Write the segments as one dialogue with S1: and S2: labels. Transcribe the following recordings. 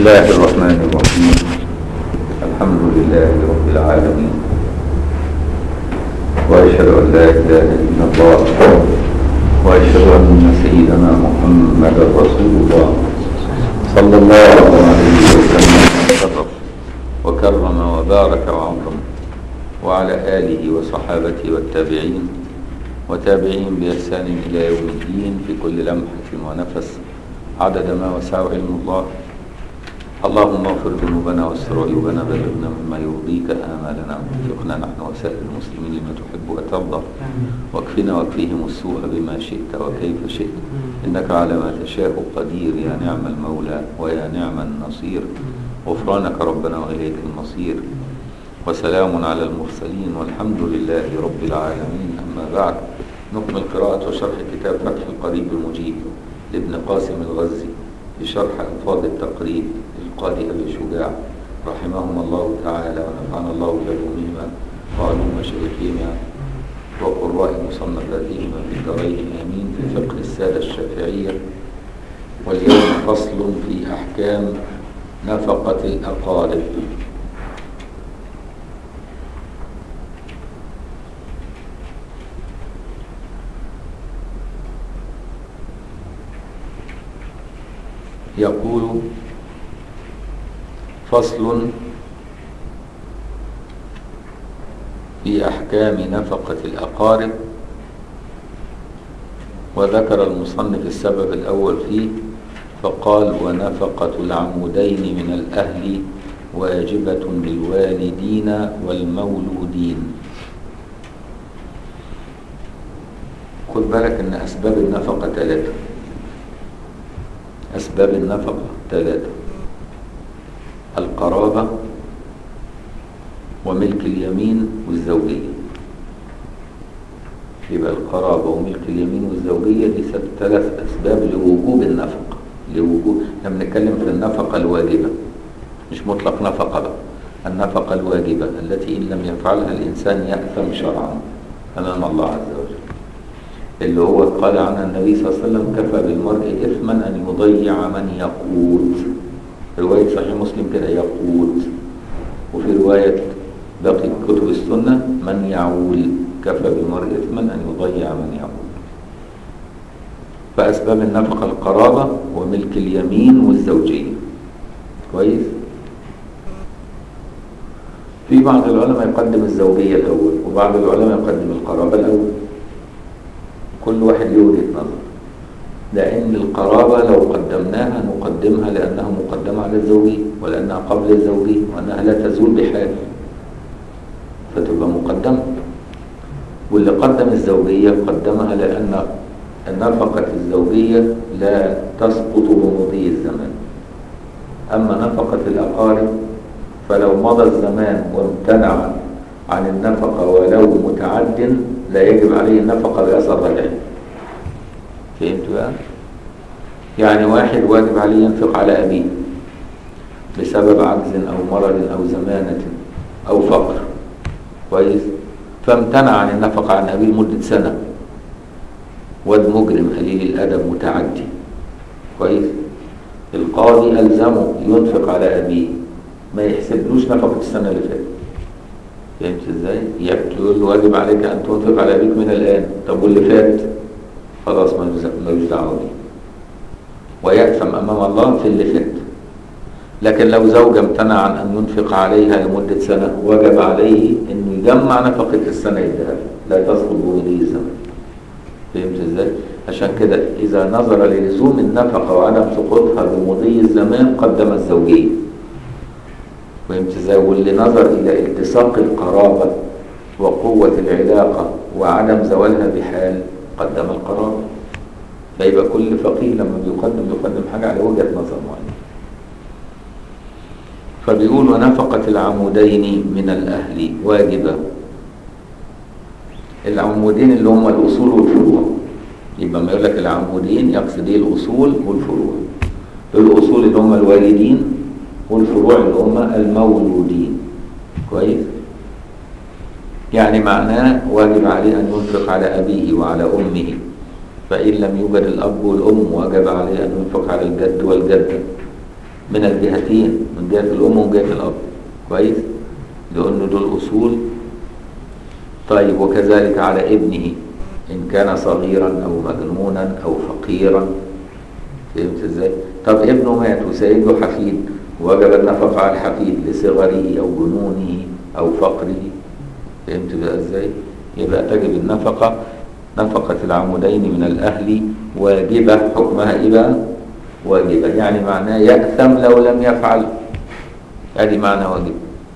S1: الله الرحمن الرحيم الحمد لله رب العالمين وأشهد أن لا إله إلا الله وأشهد أن سيدنا محمد رسول الله صلى الله عليه وسلم وشرف وكرم وبارك وعظم وعلى آله وصحابته والتابعين وتابعين بإحسان إلى يوم الدين في كل لمحة ونفس عدد ما وسع علم الله اللهم اغفر ذنوبنا واستر عيوبنا بلغنا مما يرضيك آمالنا ووفقنا نحن وسائر المسلمين لما تحب وترضى واكفنا واكفيهم السوء بما شئت وكيف شئت إنك على ما تشاء قدير يا نعم المولى ويا نعم النصير غفرانك ربنا وإليك المصير وسلام على المرسلين والحمد لله رب العالمين أما بعد نكمل قراءة وشرح كتاب فتح القريب المجيب لابن قاسم الغزي بشرح ألفاظ التقريب للقاضي أبي شجاع رحمهم الله تعالى ونفعنا الله بعلومهما وعلوم مشايخهما وقراء مصنفاتهما في الدارين آمين في فقه السادة الشافعية واليوم فصل في أحكام نفقة الأقارب يقول فصل في أحكام نفقة الأقارب وذكر المصنف السبب الأول فيه فقال ونفقة العمودين من الأهل واجبة للوالدين والمولودين خد بالك ان اسباب النفقة ثلاثة اسباب النفقة ثلاثة القرابة وملك اليمين والزوجية يبقى القرابة وملك اليمين والزوجية دي ثلاث أسباب لوجوب النفقة لوجوب احنا بنتكلم في النفقة الواجبة مش مطلق نفقة بقى النفقة الواجبة التي إن لم يفعلها الإنسان يأثم شرعا أمام الله عز وجل اللي هو قال عنها النبي صلى الله عليه وسلم كفى بالمرء إثما أن يضيع من يقوت رواية صحيح مسلم كده يقوت وفي رواية باقي كتب السنة من يعول كفى بالمرء إثما أن يضيع من يعول فأسباب النفقة القرابة وملك اليمين والزوجية كويس في بعض العلماء يقدم الزوجية الأول وبعض العلماء يقدم القرابة الأول كل واحد له وجهة نظر لأن القرابة لو قدمناها نقدمها لأنها مقدمة على الزوجية ولأنها قبل الزوجية وأنها لا تزول بحال فتبقى مقدمة واللي قدم الزوجية قدمها لأن نفقة الزوجية لا تسقط بمضي الزمان أما نفقة الأقارب فلو مضى الزمان وامتنع عن النفقة ولو متعد لا يجب عليه النفقة بأثر رجعي فهمت بقى؟ يعني واحد واجب عليه ينفق على أبيه بسبب عجز أو مرض أو زمانة أو فقر كويس فامتنع عن النفقة عن أبيه لمدة سنة واد مجرم قليل الأدب متعدي كويس القاضي ألزمه ينفق على أبيه ما يحسبلوش نفقة السنة اللي فاتت فهمت ازاي؟ يقول له واجب عليك أن تنفق على أبيك من الآن طب واللي فات خلاص ملوش دعوة بيه ويأثم أمام الله في اللي فات لكن لو زوجة امتنع عن أن ينفق عليها لمدة سنة وجب عليه أنه يجمع نفقة السنة يديها لا تسقط بمضي الزمن فهمت ازاي؟ عشان كده إذا نظر للزوم النفقة وعدم سقوطها بمضي الزمان قدم الزوجية فهمت ازاي؟ واللي نظر إلى التصاق القرابة وقوة العلاقة وعدم زوالها بحال قدم القرابة فيبقى كل فقيه لما بيقدم يقدم حاجة على وجهة نظر معينة فبيقول ونفقة العمودين من الأهل واجبة العمودين اللي هم الأصول والفروع يبقى ما يقول لك العمودين يقصد ايه الأصول والفروع الأصول اللي هم الوالدين والفروع اللي هم المولودين كويس يعني معناه واجب عليه أن ينفق على أبيه وعلى أمه فإن لم يوجد الأب والأم وجب عليه أن ينفق على الجد والجدة من الجهتين من جهة الأم ومن جهة الأب كويس لأن دول أصول طيب وكذلك على ابنه إن كان صغيرا أو مجنونا أو فقيرا فهمت ازاي؟ طب ابنه مات وسايب له حفيد وجب النفقة على الحفيد لصغره أو جنونه أو فقره فهمت بقى ازاي؟ يبقى تجب النفقة نفقة العمودين من الأهل واجبة حكمها إيه بقى؟ واجبة يعني معناه يأثم لو لم يفعل ادي معنى واجب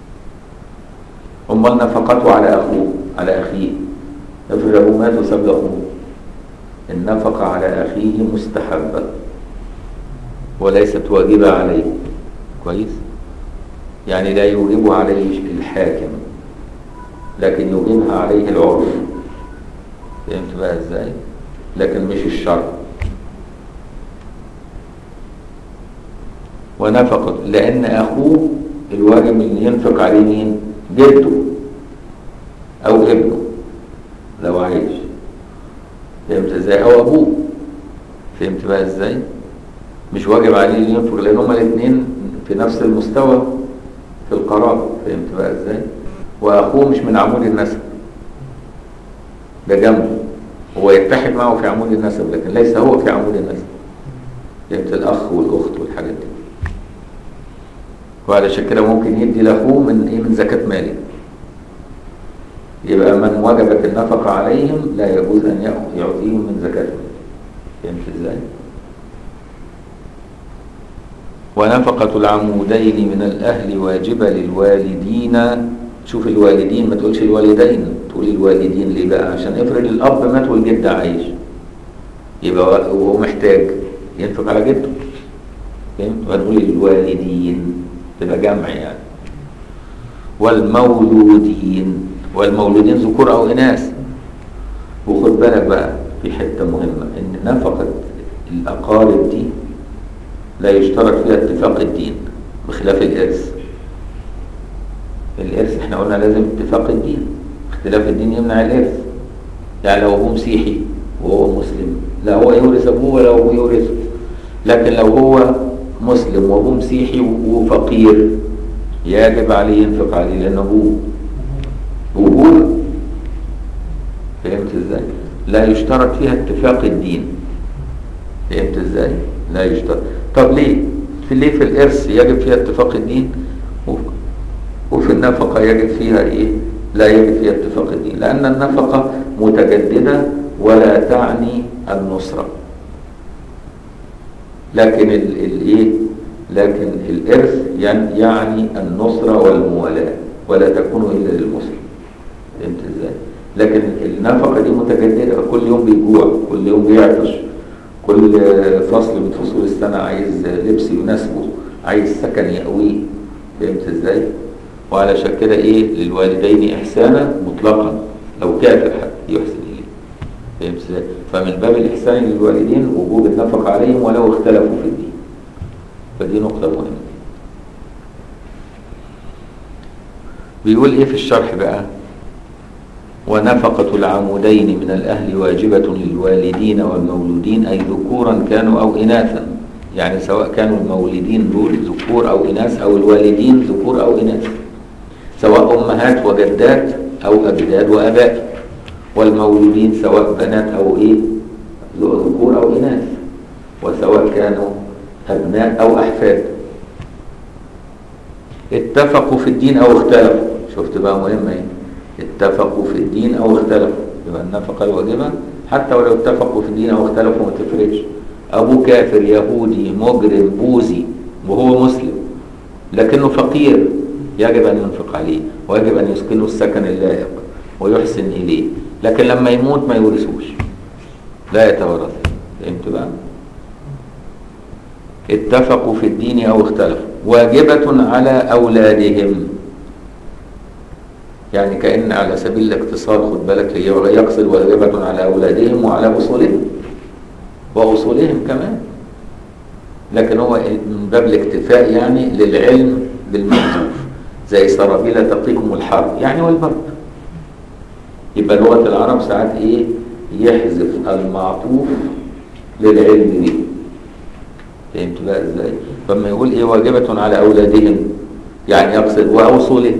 S1: امال نفقته على اخوه على اخيه افرض ابوه مات وساب له اخوه النفقة على اخيه مستحبة وليست واجبة عليه كويس يعني لا يوجب عليه الحاكم لكن يوجبها عليه العرف فهمت بقى ازاي لكن مش الشرع ونفقة لأن أخوه الواجب اللي ينفق عليه مين؟ جده أو ابنه لو عايش فهمت ازاي؟ أو أبوه فهمت بقى ازاي؟ مش واجب عليه اللي ينفق لأن هما الاثنين في نفس المستوى في القرابة فهمت بقى ازاي؟ وأخوه مش من عمود النسب ده جنبه هو يتحد معه في عمود النسب لكن ليس هو في عمود النسب فهمت الأخ والأخت والحاجات دي وعلشان كده ممكن يدي لاخوه من ايه من زكاه ماله يبقى من وجبت النفقه عليهم لا يجوز ان يعطيهم من زكاه ماله فهمت ازاي ونفقة العمودين من الأهل واجبة للوالدين شوف الوالدين ما تقولش الوالدين تقول الوالدين ليه بقى عشان افرض الأب مات والجد عايش يبقى وهو محتاج ينفق على جده فهمت ونقول الوالدين تبقى جمع يعني والمولودين والمولودين ذكور او اناث وخد بالك بقى في حته مهمه ان نفقه الاقارب دي لا يشترط فيها اتفاق الدين بخلاف الارث الارث احنا قلنا لازم اتفاق الدين اختلاف الدين يمنع الارث يعني لو ابوه مسيحي وهو مسلم لا هو يورث ابوه ولا ابوه يورثه لكن لو هو مسلم وابوه مسيحي وفقير يجب عليه ينفق عليه لان ابوه ابوه فهمت ازاي لا يشترط فيها اتفاق الدين فهمت ازاي لا يشترط طب ليه في ليه في الارث يجب فيها اتفاق الدين وفي النفقه يجب فيها ايه لا يجب فيها اتفاق الدين لان النفقه متجدده ولا تعني النصره لكن الايه لكن الارث يعني النصره والموالاه ولا تكون الا للمسلم فهمت ازاي لكن النفقه دي متجدده كل يوم بيجوع كل يوم بيعطش كل فصل من فصول السنه عايز لبس يناسبه عايز سكن يقويه فهمت ازاي وعلشان كده ايه للوالدين احسانا مطلقا لو كافر حتى يحسن اليه فهمت ازاي فمن باب الإحسان للوالدين وجوب النفقة عليهم ولو اختلفوا في الدين فدي نقطة مهمة بيقول إيه في الشرح بقى ونفقة العمودين من الأهل واجبة للوالدين والمولودين أي ذكورا كانوا أو إناثا يعني سواء كانوا المولدين دول ذكور أو إناث أو الوالدين ذكور أو إناث سواء أمهات وجدات أو أجداد وأباء والمولودين سواء بنات أو إيه ذكور أو إناث وسواء كانوا أبناء أو أحفاد اتفقوا في الدين أو اختلفوا شفت بقى مهمة ايه اتفقوا في الدين أو اختلفوا يبقى النفقة الواجبة حتى ولو اتفقوا في الدين أو اختلفوا ما تفرقش أبوه كافر يهودي مجرم بوذي وهو مسلم لكنه فقير يجب أن ينفق عليه ويجب أن يسكنه السكن اللائق ويحسن إليه لكن لما يموت ما يورثوش لا يتورث فهمت بقى اتفقوا في الدين أو اختلفوا واجبة على أولادهم يعني كأن على سبيل الاقتصاد خد بالك هي يقصد واجبة على أولادهم وعلى أصولهم وأصولهم كمان لكن هو من باب الاكتفاء يعني للعلم بالمحذوف زي سرابيل تقيكم الحرب يعني والبرد يبقى لغة العرب ساعات ايه يحذف المعطوف للعلم به فهمت بقى ازاي فلما يقول ايه واجبة على اولادهم يعني يقصد واوصله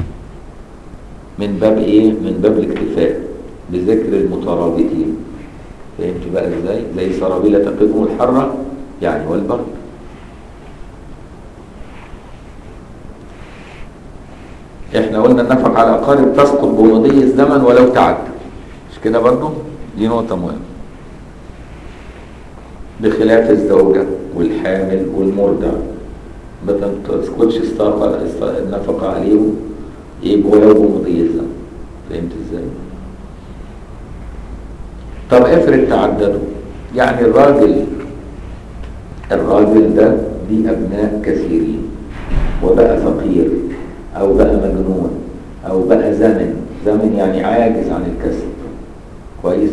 S1: من باب ايه من باب الاكتفاء بذكر المترابطين فهمت بقى ازاي زي سرابيل تقيكم الحرة يعني والبرد احنا قلنا النفق على الاقارب تسقط بمضي الزمن ولو تعدى مش كده برضو دي نقطة مهمة بخلاف الزوجة والحامل والمرضع ما تسقطش الصاقة النفقة عليهم يبقوا ولو بمضي الزمن فهمت ازاي؟ طب افرض تعددوا يعني الراجل الراجل ده دي ابناء كثيرين وبقى فقير او بقى مجنون او بقى زمن زمن يعني عاجز عن الكسب كويس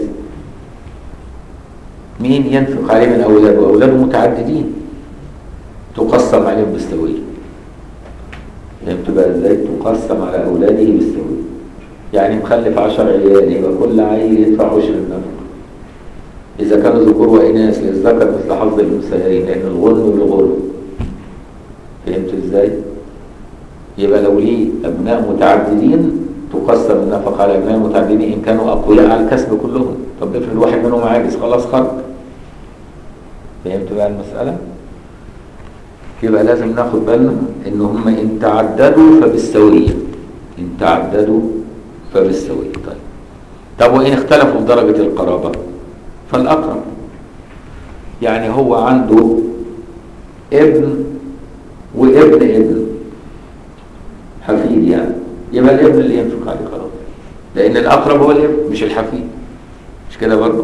S1: مين ينفق عليه من اولاده اولاده متعددين تقسم عليهم بالسويه فهمت بقى ازاي تقسم على اولاده بالسويه يعني مخلف عشر عيال يبقى كل عيل يدفع عشر النفقه إذا كانوا ذكور وإناث للذكر مثل حظ الأنثيين لأن الغنم بالغنم فهمت إزاي؟ يبقى لو ليه أبناء متعددين تقسم النفقة على أبناء متعددين إن كانوا أقوياء على الكسب كلهم طب افرض واحد منهم عاجز خلاص خرج فهمت بقى المسألة؟ يبقى لازم ناخد بالنا إن هم إن تعددوا فبالسوية إن تعددوا فبالسوية طيب طب وإن اختلفوا في درجة القرابة فالأقرب يعني هو عنده ابن وابن ابن حفيد يعني يبقى الابن اللي ينفق عليه خلاص لأن الأقرب هو الابن مش الحفيد مش كده برضه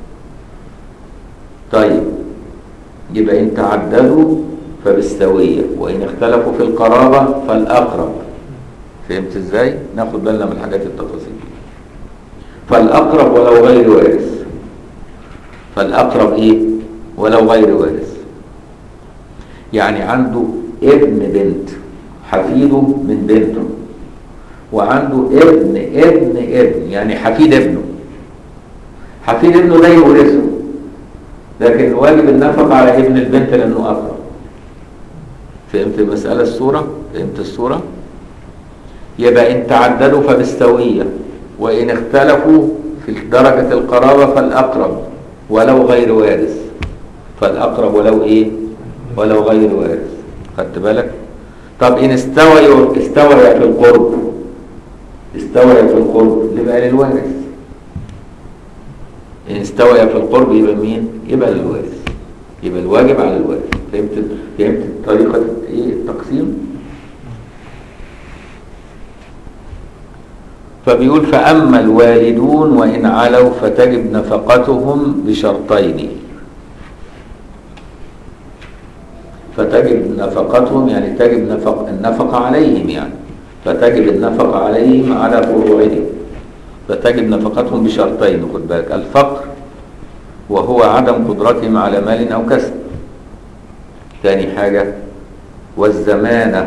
S1: طيب يبقى إن تعددوا فبالسوية وإن اختلفوا في القرابة فالأقرب فهمت ازاي؟ ناخد بالنا من الحاجات التفاصيل فالأقرب ولو غير وارث فالأقرب إيه ولو غير وارث يعني عنده ابن بنت حفيده من بنته وعنده ابن ابن ابن يعني حفيد ابنه حفيد ابنه ده يورثه لكن واجب النفقة على ابن البنت لأنه أقرب فهمت المسألة الصورة فهمت الصورة يبقى إن تعددوا فبالسوية وإن اختلفوا في درجة القرابة فالأقرب ولو غير وارث فالأقرب ولو إيه ولو غير وارث خدت بالك طب إن استوى استوى في القرب استوى في القرب يبقى للوارث إن استوى في القرب يبقى مين يبقى للوارث يبقى الواجب على الوارث فهمت فهمت طريقة إيه التقسيم فبيقول فأما الوالدون وإن علوا فتجب نفقتهم بشرطين فتجب نفقتهم يعني تجب نفق النفقة عليهم يعني فتجب النفقة عليهم على فروعهم فتجب نفقتهم بشرطين خد بالك الفقر وهو عدم قدرتهم على مال أو كسب ثاني حاجة والزمانة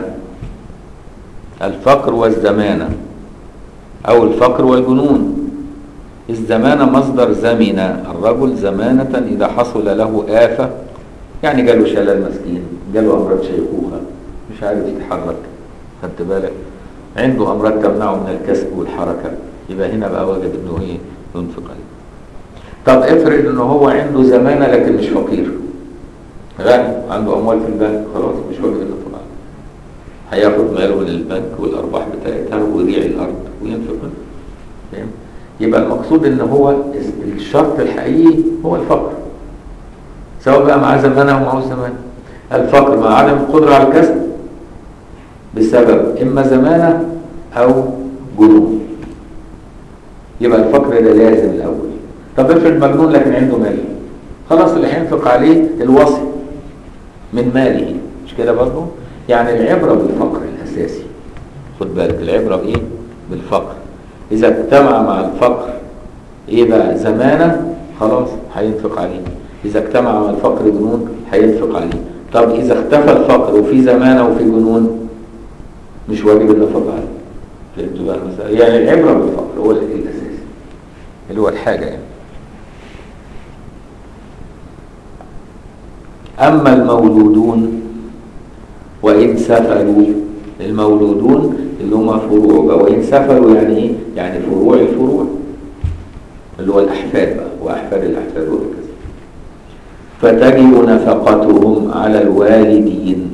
S1: الفقر والزمانة أو الفقر والجنون الزمانة مصدر زمن الرجل زمانة إذا حصل له آفة يعني جاله شلل مسكين جاله أمراض شيخوخة مش عارف يتحرك خدت بالك عنده أمراض تمنعه من الكسب والحركة يبقى هنا بقى واجب إنه إيه ينفق عليه طب افرض إنه هو عنده زمانة لكن مش فقير غني عنده أموال في البنك خلاص مش واجب النفق عليه هياخد ماله من البنك والأرباح بتاعتها ويبيع الأرض وينفق فاهم يبقى المقصود ان هو الشرط الحقيقي هو الفقر سواء بقى مع زمانه او معه زمان الفقر مع عدم القدرة على الكسب بسبب اما زمانه او جنون يبقى الفقر ده لازم الاول طب افرض مجنون لكن عنده مال خلاص اللي هينفق عليه الوصي من ماله مش كده برضه يعني العبرة بالفقر الاساسي خد بالك العبرة بايه بالفقر إذا اجتمع مع الفقر إيه بقى زمانة خلاص هينفق عليه إذا اجتمع مع الفقر جنون هينفق عليه طب إذا اختفى الفقر وفي زمانة وفي جنون مش واجب النفقة عليه فهمتوا بقى المسألة يعني العبرة بالفقر هو الأساس اللي هو الحاجة يعني أما المولودون وإن سفلوا المولودون اللي هم فروع بقى وإن سفلوا يعني إيه؟ يعني فروع الفروع اللي هو الأحفاد بقى وأحفاد الأحفاد وهكذا فتجب نفقتهم على الوالدين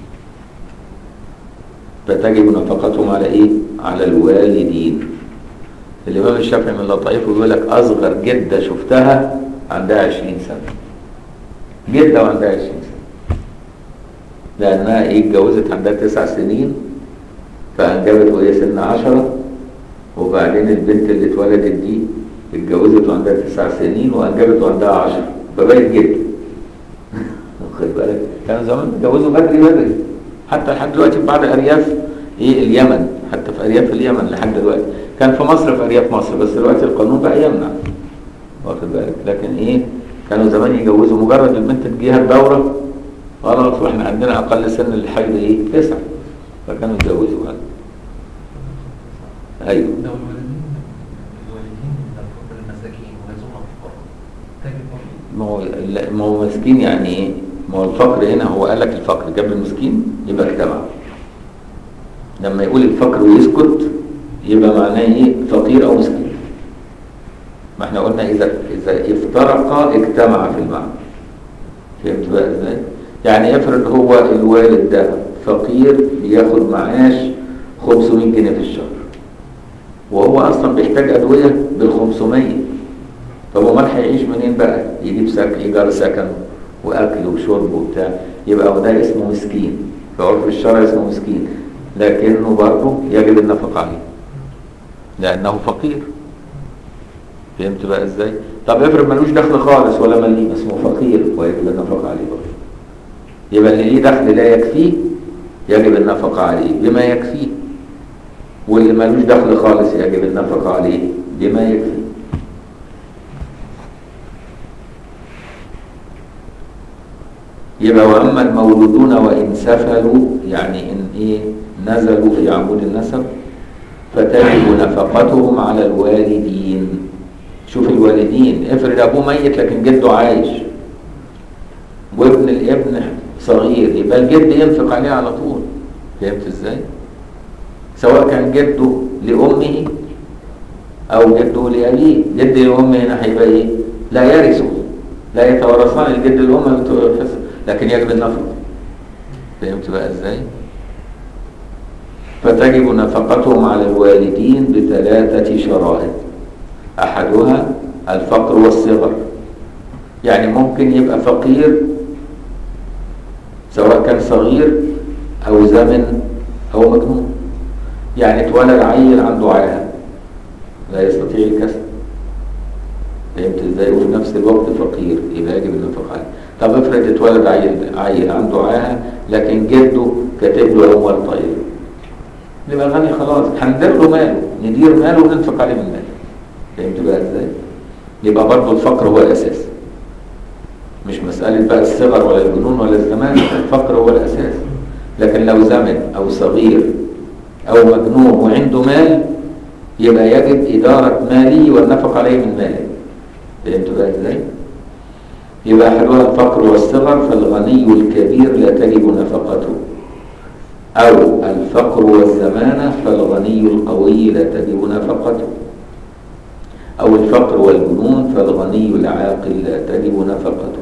S1: فتجب نفقتهم على إيه؟ على الوالدين الإمام الشافعي من لطائفه بيقول لك أصغر جدة شفتها عندها 20 سنة جدة وعندها 20 سنة لأنها إيه اتجوزت عندها تسع سنين فأنجبت وهي سن عشرة وبعدين البنت اللي اتولدت دي اتجوزت وعندها تسع سنين وأنجبت وعندها عشرة فبقت جدة واخد بالك كانوا زمان اتجوزوا بدري بدري حتى لحد دلوقتي في بعض أرياف إيه اليمن حتى في أرياف اليمن لحد دلوقتي كان في مصر في أرياف مصر بس دلوقتي القانون بقى يمنع واخد بالك لكن إيه كانوا زمان يجوزوا مجرد البنت تجيها الدورة خلاص واحنا عندنا أقل سن الحيض إيه تسعة فكانوا يتجوزوا بعد أيوه
S2: لو الوالدين الوالدين من الفقراء المساكين ويزورهم الفقراء تجب برضه
S1: ما هو لا، ما هو مسكين يعني ايه؟ ما هو الفقر هنا هو قال لك الفقر جنب المسكين يبقى اجتمع لما يقول الفقر ويسكت يبقى معناه ايه؟ فقير او مسكين ما احنا قلنا اذا اذا افترقا اجتمع في المعنى فهمت بقى ازاي؟ يعني افرض هو الوالد ده فقير بياخد معاش 500 جنيه في الشهر وهو اصلا بيحتاج ادويه بال 500 طب امال هيعيش منين بقى؟ يجيب سكن ايجار سكن واكل وشرب وبتاع يبقى هو ده اسمه مسكين في عرف الشرع اسمه مسكين لكنه برضه يجب النفقه عليه لانه فقير فهمت بقى ازاي؟ طب افرض ملوش دخل خالص ولا مليم اسمه فقير ويجب النفقه عليه برضه يبقى اللي ليه دخل لا يكفيه يجب النفقه عليه بما يكفيه واللي ملوش دخل خالص يجب النفقه عليه بما يكفيه يبقى واما المولودون وان سفلوا يعني ان ايه نزلوا في عمود النسب فتجب نفقتهم على الوالدين شوف الوالدين افرض ابوه ميت لكن جده عايش وابن الابن صغير يبقى الجد ينفق عليه على طول فهمت ازاي سواء كان جده لامه او جده لابيه جد لامه هنا هيبقى ايه لا يرثه لا يتوارثان الجد الام يتوارث لكن يجب النفقه فهمت بقى ازاي فتجب نفقتهم على الوالدين بثلاثه شرائط احدها الفقر والصغر يعني ممكن يبقى فقير سواء كان صغير او زمن او مجنون يعني اتولد عيل عنده عاهه لا يستطيع الكسب فهمت ازاي وفي نفس الوقت فقير يبقى يجب النفقه عليه طب افرض اتولد عيل عيل عنده عاهه لكن جده كاتب له اموال طيب يبقى غني خلاص هندير له ماله ندير ماله وننفق عليه من ماله فهمت بقى ازاي؟ يبقى برضه الفقر هو الاساس مش مسألة بقى الصغر ولا الجنون ولا الزمان الفقر هو الأساس لكن لو زمن أو صغير أو مجنون وعنده مال يبقى يجب إدارة ماله والنفق عليه من ماله فهمت بقى ازاي؟ يبقى أحدها الفقر والصغر فالغني الكبير لا تجب نفقته أو الفقر والزمانة فالغني القوي لا تجب نفقته أو الفقر والجنون فالغني العاقل لا تجب نفقته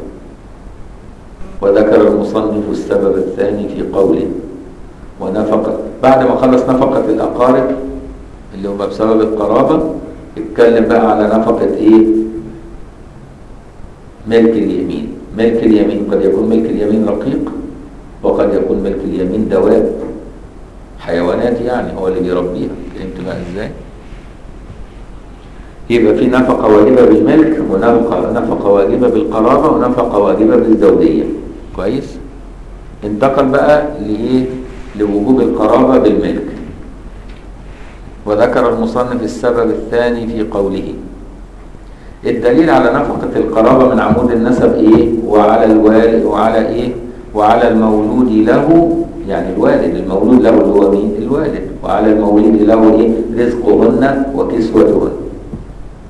S1: وذكر المصنف السبب الثاني في قوله ونفقة بعد ما خلص نفقة الأقارب اللي هم بسبب القرابة اتكلم بقى على نفقة إيه ملك اليمين ملك اليمين قد يكون ملك اليمين رقيق وقد يكون ملك اليمين دواب حيوانات يعني هو اللي بيربيها فهمت بقى ازاي يبقى في نفقة واجبة بالملك ونفقة نفقة واجبة بالقرابة ونفقة واجبة بالزوجية كويس انتقل بقى لإيه لوجوب القرابة بالملك وذكر المصنف السبب الثاني في قوله الدليل على نفقة القرابة من عمود النسب ايه وعلى الوالد وعلى ايه وعلى المولود له يعني الوالد المولود له اللي هو مين الوالد وعلى المولود له ايه رزقهن وكسوتهن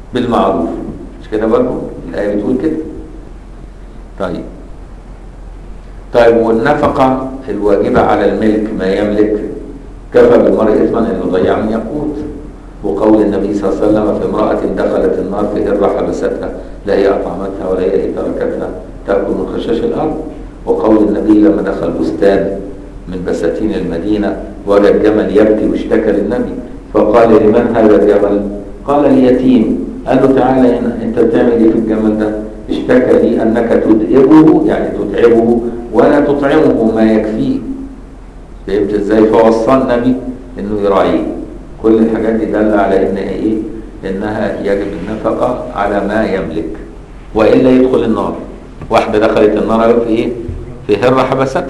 S1: بالمعروف مش كده برضه الآية بتقول كده طيب طيب والنفقة الواجبة على الملك ما يملك كفى بالمرء إثما أن يضيع من يقوت وقول النبي صلى الله عليه وسلم في امرأة دخلت النار في هرة حبستها لا هي أطعمتها ولا هي تركتها تأكل من خشاش الأرض وقول النبي لما دخل بستان من بساتين المدينة وجد جمل يبكي واشتكى للنبي فقال لمن هذا الجمل؟ قال اليتيم قال له تعالى هنا انت بتعمل ايه في الجمل ده؟ اشتكى لي انك تدئبه يعني تتعبه ولا تطعمه ما يكفيه فهمت ازاي؟ فوصى النبي انه يراعيه كل الحاجات دي دل على ان ايه؟ انها يجب النفقه على ما يملك والا يدخل النار واحده دخلت النار في ايه؟ في هره حبستها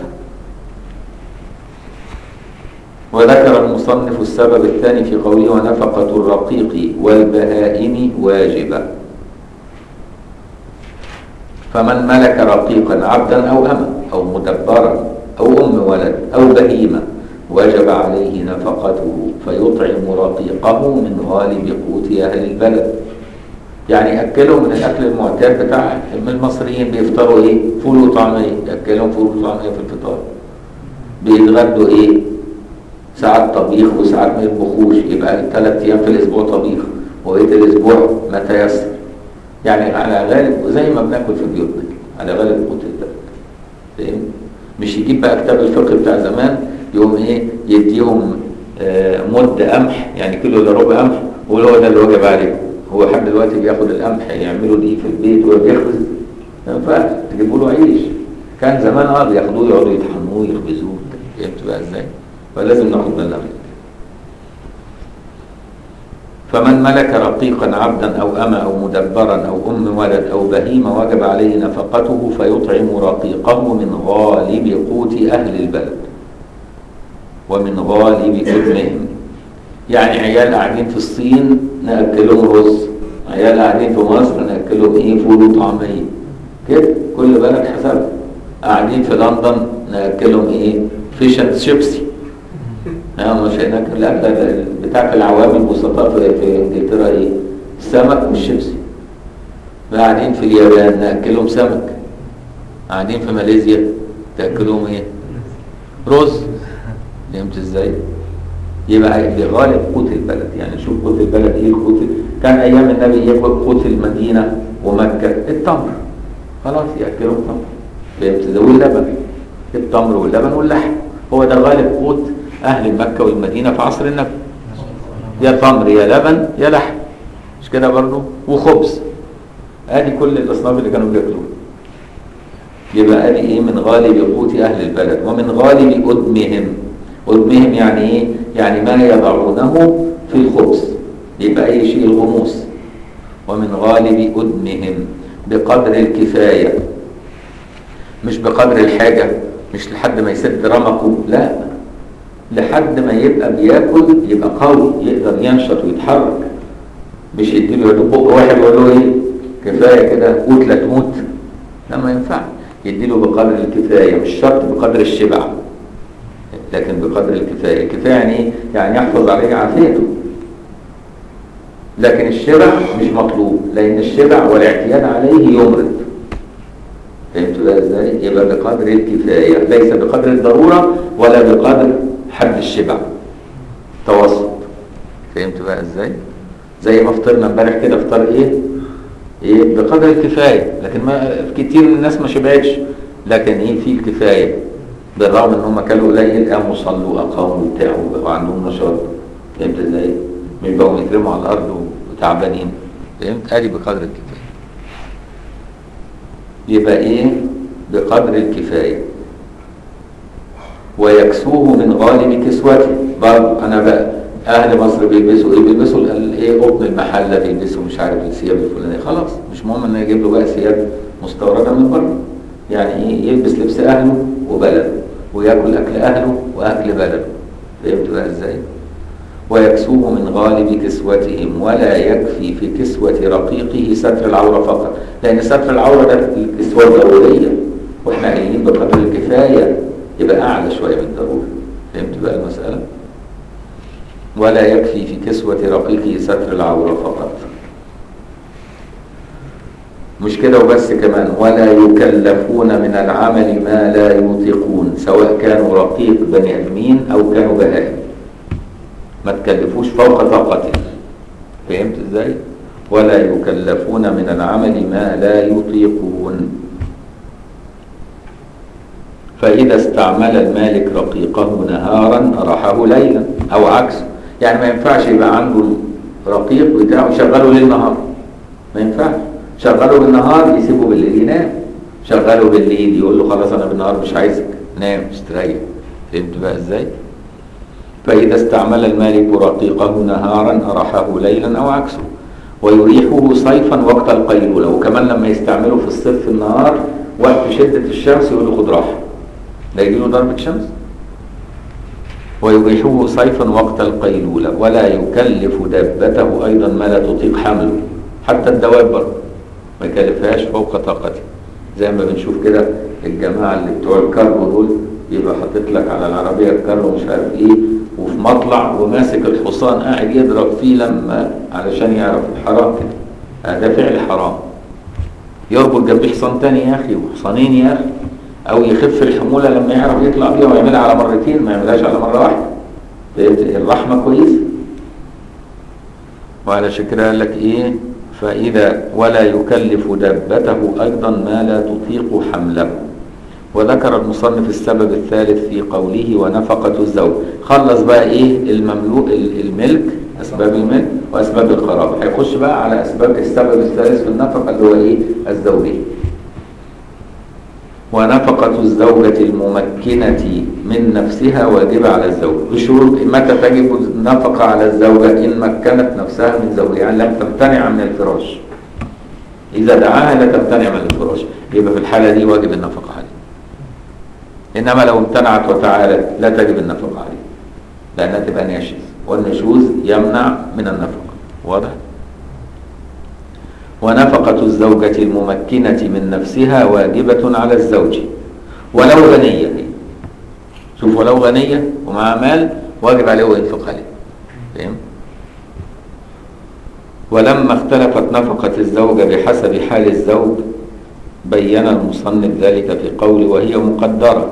S1: وذكر المصنف السبب الثاني في قوله ونفقة الرقيق والبهائم واجبة فمن ملك رقيقا عبدا أو أما أو مدبرا أو أم ولد أو بهيمة وجب عليه نفقته فيطعم رقيقه من غالب قوت أهل البلد يعني يأكلهم من الأكل المعتاد بتاع المصريين بيفطروا إيه؟ فول وطعمية يأكلهم فول وطعمية في الفطار بيتغدوا إيه؟ ساعات طبيخ وساعات ما يطبخوش يبقى ثلاث ايام في الاسبوع طبيخ وبقيه الاسبوع ما تيسر يعني على غالب زي ما بناكل في بيوتنا على غالب قوت البلد فاهم مش يجيب بقى كتاب الفقه بتاع زمان يقوم ايه يديهم آه مد قمح يعني كيلو الا ربع قمح ويقول هو ده اللي وجب عليكم هو لحد دلوقتي بياخد القمح يعملوا دي في البيت وبيخبز ما ينفعش تجيبوا له عيش كان زمان اه بياخدوه يقعدوا يطحنوه يخبزوه فهمت بقى ازاي؟ فلازم ناخد بالنا منه فمن ملك رقيقا عبدا او اما او مدبرا او ام ولد او بهيمه وجب عليه نفقته فيطعم رقيقه من غالب قوت اهل البلد ومن غالب ابنهم يعني عيال قاعدين في الصين ناكلهم رز عيال قاعدين في مصر ناكلهم ايه فول وطعميه كده كل بلد حسب قاعدين في لندن ناكلهم ايه فيش اند شيبسي اه مش هناك لا ده بتاع في العوام البسطاء في, في انجلترا ايه السمك والشيبسي قاعدين في اليابان ناكلهم سمك قاعدين في ماليزيا تاكلهم ايه رز فهمت ازاي يبقى بغالب قوت البلد يعني شوف قوت البلد ايه القوت كان ايام النبي ايه قوت المدينه ومكه التمر خلاص ياكلهم تمر فهمت ازاي واللبن التمر واللبن واللحم هو ده غالب قوت اهل مكه والمدينه في عصر النبي يا تمر يا لبن يا لحم مش كده برضه وخبز ادي كل الاصناف اللي كانوا بياكلوها يبقى ادي ايه من غالب قوت اهل البلد ومن غالب ادمهم ادمهم يعني ايه يعني ما يضعونه في الخبز يبقى اي شيء الغموس ومن غالب ادمهم بقدر الكفايه مش بقدر الحاجه مش لحد ما يسد رمقه لا لحد ما يبقى بياكل يبقى قوي يقدر ينشط ويتحرك مش يديله يا دوب بق واحد ويقول له ايه كفايه كده قوت لا تموت لا ما ينفع يديله بقدر الكفايه مش شرط بقدر الشبع لكن بقدر الكفايه الكفايه يعني ايه يعني يحفظ عليه عافيته لكن الشبع مش مطلوب لان الشبع والاعتياد عليه يمرض فهمتوا ده ازاي يبقى بقدر الكفايه ليس بقدر الضروره ولا بقدر حد الشبع توسط فهمت بقى ازاي زي ما فطرنا امبارح كده فطار ايه ايه بقدر الكفايه لكن ما كتير من الناس ما شبعتش لكن ايه في الكفايه بالرغم ان هم كانوا قليل قاموا صلوا اقاموا بتاع وعندهم نشاط فهمت ازاي مش بقوا يترموا على الارض وتعبانين فهمت ادي بقدر الكفايه يبقى ايه بقدر الكفايه ويكسوه من غالب كسوته برضه انا بقى اهل مصر بيلبسوا ايه بيلبسوا ايه قطن المحله بيلبسوا مش عارف الثياب الفلانيه خلاص مش مهم انه يجيب له بقى ثياب مستورده من بره يعني ايه يلبس لبس اهله وبلده وياكل اكل اهله واكل بلده فهمت بقى ازاي ويكسوه من غالب كسوتهم ولا يكفي في كسوة رقيقه ستر العورة فقط لأن ستر العورة ده الكسوة الضرورية واحنا قايلين بقدر الكفاية يبقى أعلى شوية من الضرورة فهمت بقى المسألة ولا يكفي في كسوة رقيقه ستر العورة فقط مش كده وبس كمان ولا يكلفون من العمل ما لا يطيقون سواء كانوا رقيق بني ادمين او كانوا بهائم ما تكلفوش فوق طاقتهم فهمت ازاي ولا يكلفون من العمل ما لا يطيقون فإذا استعمل المالك رقيقه نهارا أراحه ليلا أو عكسه يعني ما ينفعش يبقى عنده الرقيق بتاعه يشغله ليل نهار ما ينفعش شغله بالنهار يسيبه بالليل ينام شغله بالليل يقول له خلاص أنا بالنهار مش عايزك نام استريح فهمت بقى ازاي؟ فإذا استعمل المالك رقيقه نهارا أراحه ليلا أو عكسه ويريحه صيفا وقت القيلولة وكمان لما يستعمله في الصيف في النهار وقت شدة الشمس يقول له خد راحة لا يجي له ضربة شمس ويريحه صيفا وقت القيلولة ولا يكلف دابته أيضا ما لا تطيق حمله حتى الدواب برضه ما يكلفهاش فوق طاقته زي ما بنشوف كده الجماعة اللي بتوع الكارو دول يبقى حاطط لك على العربية الكارو مش عارف ايه وفي مطلع وماسك الحصان قاعد يضرب فيه لما علشان يعرف الحرام كده ده فعل حرام يربط جنبيه حصان تاني يا اخي وحصانين يا اخي او يخف الحمولة لما يعرف يطلع بيها ويعملها على مرتين ما يعملهاش على مرة واحدة فهمت الرحمة كويسة وعلى شكل قال لك ايه فإذا ولا يكلف دابته أيضا ما لا تطيق حمله وذكر المصنف السبب الثالث في قوله ونفقة الزوج خلص بقى ايه المملوك الملك اسباب الملك واسباب القرابة هيخش بقى على اسباب السبب الثالث في النفقة اللي هو ايه الزوجية ونفقة الزوجة الممكنة من نفسها واجبة على الزوج بشروط متى تجب النفقة على الزوجة إن مكنت نفسها من زوجها يعني لم تمتنع من الفراش إذا دعاها لا تمتنع من الفراش يبقى في الحالة دي واجب النفقة عليه إنما لو امتنعت وتعالت لا تجب النفقة عليه لأنها تبقى ناشز والنشوز يمنع من النفقة واضح؟ ونفقة الزوجة الممكنة من نفسها واجبة على الزوج ولو غنية شوف ولو غنية ومع مال واجب عليه وينفق عليه فهم؟ ولما اختلفت نفقة الزوجة بحسب حال الزوج بين المصنف ذلك في قوله وهي مقدرة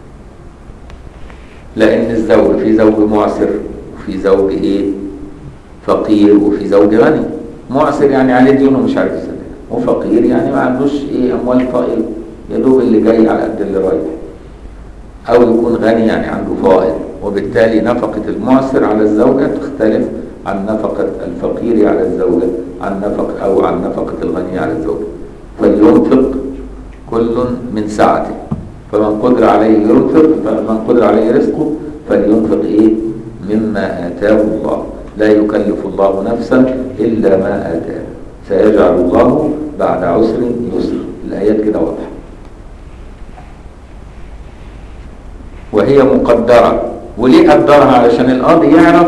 S1: لأن الزوج في زوج معسر وفي زوج إيه فقير وفي زوج غني معسر يعني عليه ديون ومش عارف يسددها وفقير يعني ما عندوش ايه اموال طائله يا دوب اللي جاي على قد اللي رايح او يكون غني يعني عنده فائض وبالتالي نفقة المعسر على الزوجة تختلف عن نفقة الفقير على الزوجة عن نفقة او عن نفقة الغني على الزوجة فلينفق كل من سعته فمن قدر عليه ينفق فمن قدر عليه رزقه فلينفق ايه مما اتاه الله لا يكلف الله نفسا إلا ما آتاه سيجعل الله بعد عسر يسر الآيات كده واضحة وهي مقدرة وليه قدرها علشان القاضي يعرف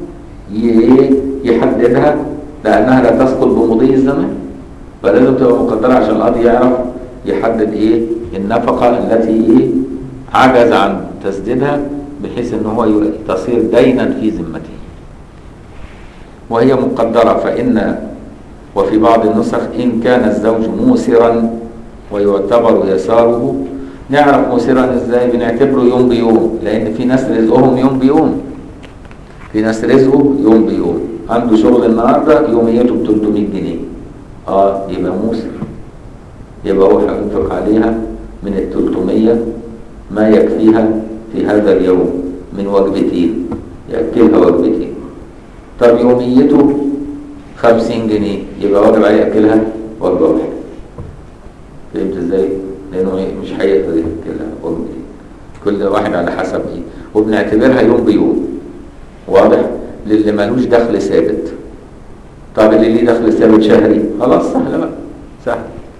S1: يحددها لأنها لا تسقط بمضي الزمان فلازم تبقى مقدرة عشان القاضي يعرف يحدد ايه النفقة التي ايه عجز عن تسديدها بحيث ان هو تصير دينا في ذمته وهي مقدرة فإن وفي بعض النسخ إن كان الزوج موسرا ويعتبر يساره نعرف موسرا ازاي بنعتبره يوم بيوم لأن في ناس رزقهم يوم بيوم في ناس رزقه يوم بيوم عنده شغل النهارده يوميته ب 300 جنيه اه يبقى موسر يبقى هو هينفق عليها من ال 300 ما يكفيها في هذا اليوم من وجبتين يأكلها وجبتين طب يوميته خمسين جنيه يبقى واجب عليه ياكلها وجبه واحده فهمت ازاي؟ لانه مش هيقدر ياكلها وجبتين كل واحد على حسب ايه وبنعتبرها يوم بيوم واضح؟ للي مالوش دخل ثابت طب اللي ليه دخل ثابت شهري خلاص سهل بقى سهل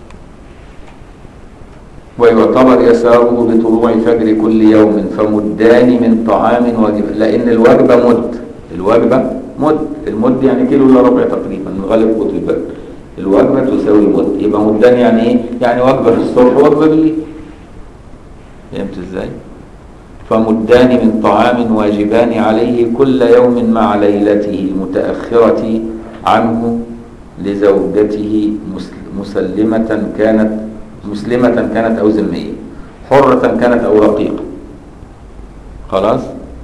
S1: ويعتبر يساره بطلوع فجر كل يوم فمدان من طعام واجب لان الوجبه مد الوجبه مد المد يعني كيلو الا ربع تقريبا من غالب قوت البلد الوجبه تساوي مد يبقى مدان يعني ايه يعني وجبه في الصبح ووجبه بالليل فهمت ازاي فمدان من طعام واجبان عليه كل يوم مع ليلته المتاخره عنه لزوجته مسلمة كانت مسلمة كانت أو ذمية حرة كانت أو رقيقة خلاص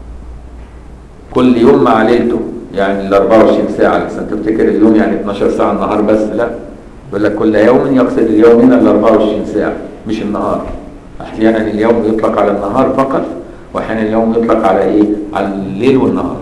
S1: كل يوم مع ليلته يعني ال 24 ساعة عشان تفتكر اليوم يعني 12 ساعة النهار بس لا يقول لك كل يوم يقصد اليوم هنا ال 24 ساعة مش النهار أحيانا اليوم يطلق على النهار فقط وأحيانا اليوم يطلق على إيه؟ على الليل والنهار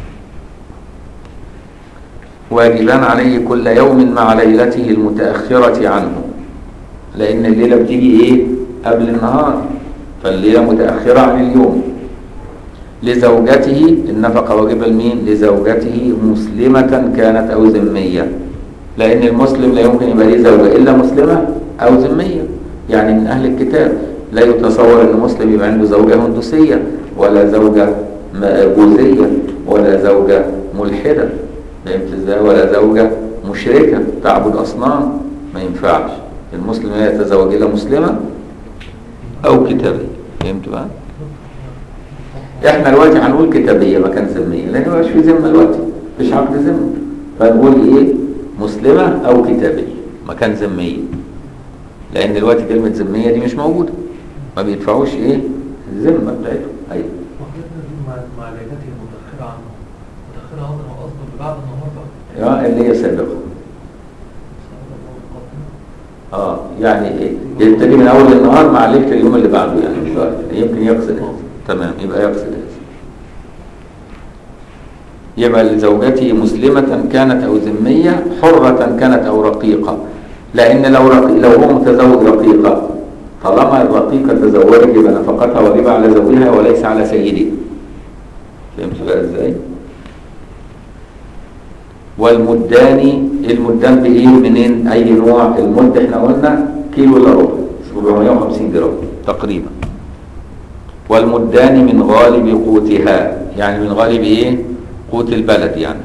S1: واجبان عليه كل يوم مع ليلته المتأخرة عنه لأن الليلة بتيجي إيه؟ قبل النهار فالليلة متأخرة عن اليوم لزوجته النفقة واجبة لمين؟ لزوجته مسلمة كانت أو ذمية لأن المسلم لا يمكن يبقى ليه زوجة إلا مسلمة أو ذمية يعني من أهل الكتاب لا يتصور أن مسلم يبقى عنده زوجة هندوسية ولا زوجة بوذية ولا زوجة ملحدة فهمت ازاي ولا زوجة مشركة تعبد أصنام ما ينفعش المسلم لا يتزوج إلا مسلمة أو كتابية فهمت بقى؟ احنا دلوقتي هنقول كتابية مكان ذمية لأن مبقاش في ذمة دلوقتي مفيش عقد ذمة فنقول إيه؟ مسلمة أو كتابية مكان ذمية لأن دلوقتي كلمة ذمية دي مش موجودة ما بيدفعوش إيه؟ الذمة بتاعتهم أيوه
S2: وحضرتك دي مع مع ليلته المتأخرة عنه متأخرة عنه هو قصده اللي بعد النهار بقى
S1: يا اللي هي سابقة
S2: صلى الله عليه وسلم.
S1: اه يعني ايه يبتدي من اول النهار مع ليله اليوم اللي بعده يعني مش شرط. يمكن يقصد هذا تمام يبقى يقصد هذا يبقى لزوجته مسلمة كانت أو ذمية حرة كانت أو رقيقة لأن لو رقي لو هو متزوج رقيقة طالما الرقيقة تزوجت يبقى نفقتها واجبة على زوجها وليس على سيده فهمت بقى ازاي؟ والمدان المدان بايه منين اي نوع المد احنا قلنا كيلو الا ربع 750 جرام تقريبا والمدان من غالب قوتها يعني من غالب ايه قوت البلد يعني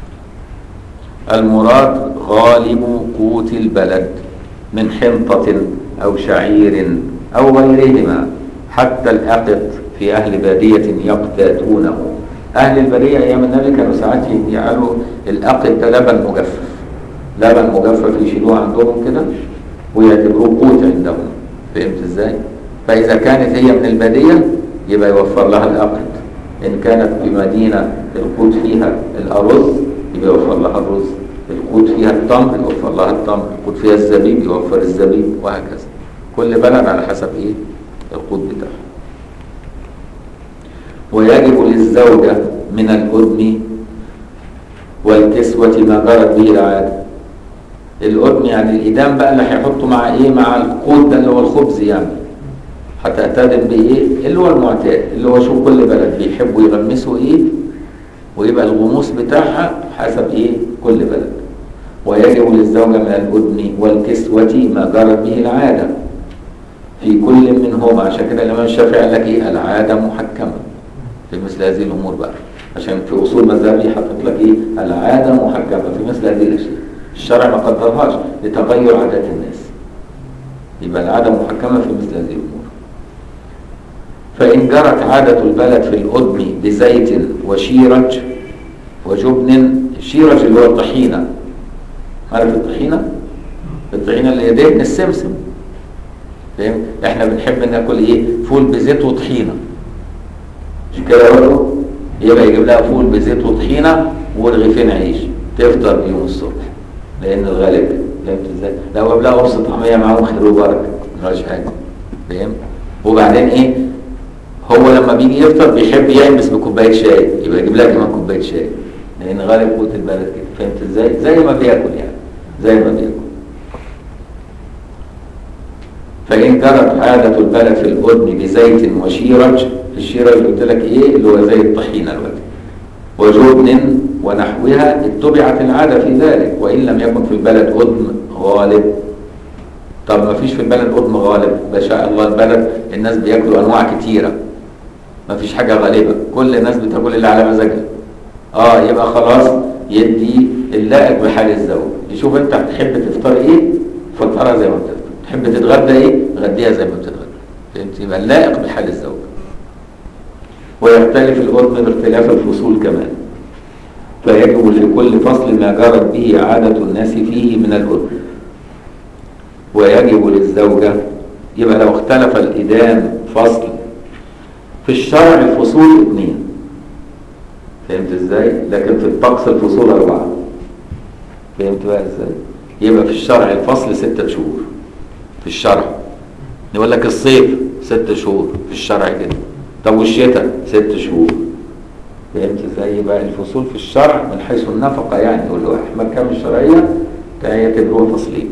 S1: المراد غالب قوت البلد من حنطة او شعير او غيرهما حتى الأقط في أهل بادية يقتاتونه أهل البرية أيام النبي كانوا ساعات يجعلوا الأقط ده لبن مجفف لبن مجفف يشيلوه عندهم كده ويعتبروه قوت عندهم فهمت ازاي؟ فإذا كانت هي من البادية يبقى يوفر لها الأقط إن كانت في مدينة القوت فيها الأرز يبقى يوفر لها الرز القوت فيها التمر يوفر لها التمر القوت فيها الزبيب يوفر الزبيب وهكذا كل بلد على حسب ايه القوت بتاعها ويجب للزوجة من الأدم والكسوة ما جرت به العادة الأدم يعني الإدام بقى اللي هيحطه مع إيه مع القوت ده اللي هو الخبز يعني هتعتدم بإيه اللي هو المعتاد اللي هو شوف كل بلد بيحبوا يغمسوا إيه ويبقى الغموس بتاعها حسب إيه كل بلد ويجب للزوجة من الأدم والكسوة ما جرت به العادة في كل منهما عشان كده الإمام الشافعي قال لك إيه العادة محكمة في مثل هذه الامور بقى عشان في اصول مذهبي حاطط لك ايه العاده محكمه في مثل هذه الاشياء الشرع ما قدرهاش لتغير عادات الناس يبقى العاده محكمه في مثل هذه الامور فان جرت عاده البلد في الادم بزيت وشيرج وجبن الشيرج اللي هو الطحينه عارف الطحينه الطحينه اللي هي دهن السمسم فاهم احنا بنحب ناكل ايه فول بزيت وطحينه مش كده برضه يبقى يجيب لها فول بزيت وطحينه ورغيفين عيش تفطر بيهم الصبح لان الغالب فهمت ازاي؟ لو جاب لها قرص طعميه معاهم خير وبركه مفيهاش حاجه فاهم؟ وبعدين ايه؟ هو لما بيجي يفطر بيحب يلبس بكوبايه شاي يبقى يجيب لها كمان كوبايه شاي لان غالب قوت البلد كده فهمت ازاي؟ زي ما بياكل يعني زي ما بياكل فإن جرت عادة البلد في الأدم بزيت وشيرج الشيرج اللي قلت لك إيه اللي هو زي الطحينة الوقت وجبن ونحوها اتبعت العادة في ذلك وإن لم يكن في البلد أدم غالب طب ما فيش في البلد أدم غالب ما شاء الله البلد الناس بياكلوا أنواع كتيرة ما فيش حاجة غالبة كل الناس بتاكل اللي على مزاجها اه يبقى خلاص يدي اللائق بحال الزوج يشوف انت هتحب تفطر ايه فطرها زي ما بتفطر تحب تتغدى ايه غديها زي ما بتتغدى فهمت يبقى اللائق بحال الزوج ويختلف الأردن باختلاف الفصول كمان فيجب في كل فصل ما جرت به عادة الناس فيه من الأردن ويجب للزوجة يبقى لو اختلف الإدام فصل في الشرع الفصول اثنين فهمت ازاي؟ لكن في الطقس الفصول أربعة فهمت بقى ازاي؟ يبقى في الشرع الفصل ستة شهور في الشرع يقول لك الصيف ست شهور في الشرع كده طب والشتاء ست شهور فهمت ازاي يبقى الفصول في الشرع من حيث النفقة يعني يقول له احكام الشرعية يعتبروها فصلين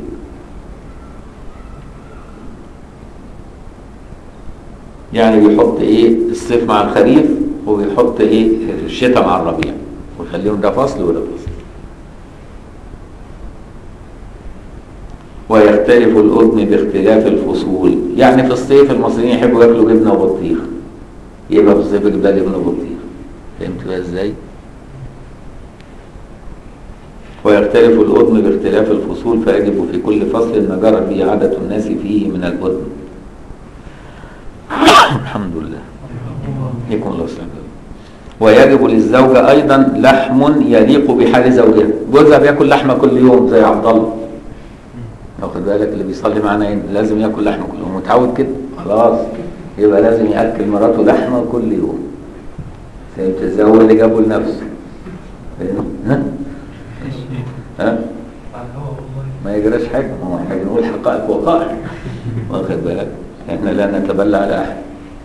S1: يعني بيحط ايه الصيف مع الخريف وبيحط ايه الشتاء مع الربيع ويخليهم ده فصل وده فصل ويختلف القطن باختلاف الفصول يعني في الصيف المصريين يحبوا ياكلوا جبنه وبطيخ يبقى في الصيف يجيب لها جبنه وبطيخ فهمت بقى ازاي؟ ويختلف القطن باختلاف الفصول فيجب في كل فصل ما جرت به عادة الناس فيه من القطن الحمد لله يكون الله سلام ويجب للزوجة أيضا لحم يليق بحال زوجها جوزها بياكل لحمة كل يوم زي عبد الله واخد بالك اللي بيصلي معانا هنا لازم ياكل لحمة كل يوم متعود كده خلاص يبقى لازم ياكل مراته لحمة كل يوم فهمت ازاي هو اللي جابه لنفسه فاهم؟ ها ها
S2: على الهوا والله
S1: ما يجراش حاجة ما هو احنا بنقول حقائق وقائع واخد بالك احنا لا نتبلى على احد